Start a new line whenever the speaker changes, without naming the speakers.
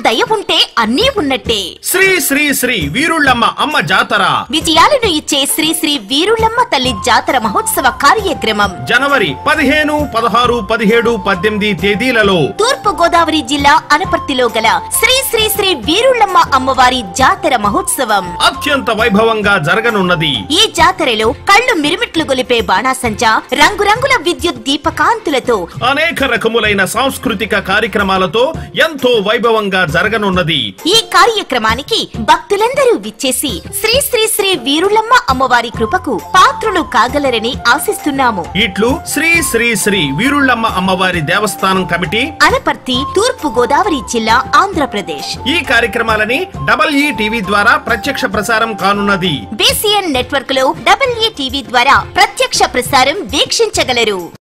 దయ ఉంటే అన్నీ ఉన్నట్టే
శ్రీ శ్రీ శ్రీ వీరుళ్ళమ్మ అమ్మ జాతర
విజయాలను ఇచ్చే శ్రీ శ్రీ వీరుళ్ళమ్మ తల్లి జాతర మహోత్సవ కార్యక్రమం
జనవరి పదిహేను పదహారు పదిహేడు పద్దెనిమిది తేదీలలో
తూర్పు గోదావరి జిల్లా అనపర్తిలో గల శ్రీ శ్రీ శ్రీ వీరుళ్ళమ్మ అమ్మవారి జాతర మహోత్సవం
అత్యంత వైభవంగా జరగనున్నది
ఈ జాతరలో కళ్ళు మిరుమిట్లు గొలిపే బాణాసంచా రంగురంగుల విద్యుత్ దీపకాంతులతో
అనేక రకములైన సాంస్కృతిక కార్యక్రమాలతో ఎంతో వైభవంగా జరగనున్నది
ఈ కార్యక్రమానికి భక్తులందరూ విచ్చేసి శ్రీ శ్రీ శ్రీ వీరుళ్ళమ్మ అమ్మవారి కృపకు పాత్రులు కాగలరని ఆశిస్తున్నాము
ఇట్లు శ్రీ శ్రీ శ్రీ వీరుళ్ళమ్మ అమ్మవారి దేవస్థానం కమిటీ
అనపర్తి తూర్పు గోదావరి జిల్లా ఆంధ్రప్రదేశ్
ఈ కార్యక్రమాలని డబల్ ఈ టీవీ ద్వారా ప్రత్యక్ష ప్రసారం కానున్నది
బీసీఎన్ నెట్వర్క్ లో డబుల్ ఈ టీవీ ద్వారా ప్రత్యక్ష ప్రసారం వీక్షించగలరు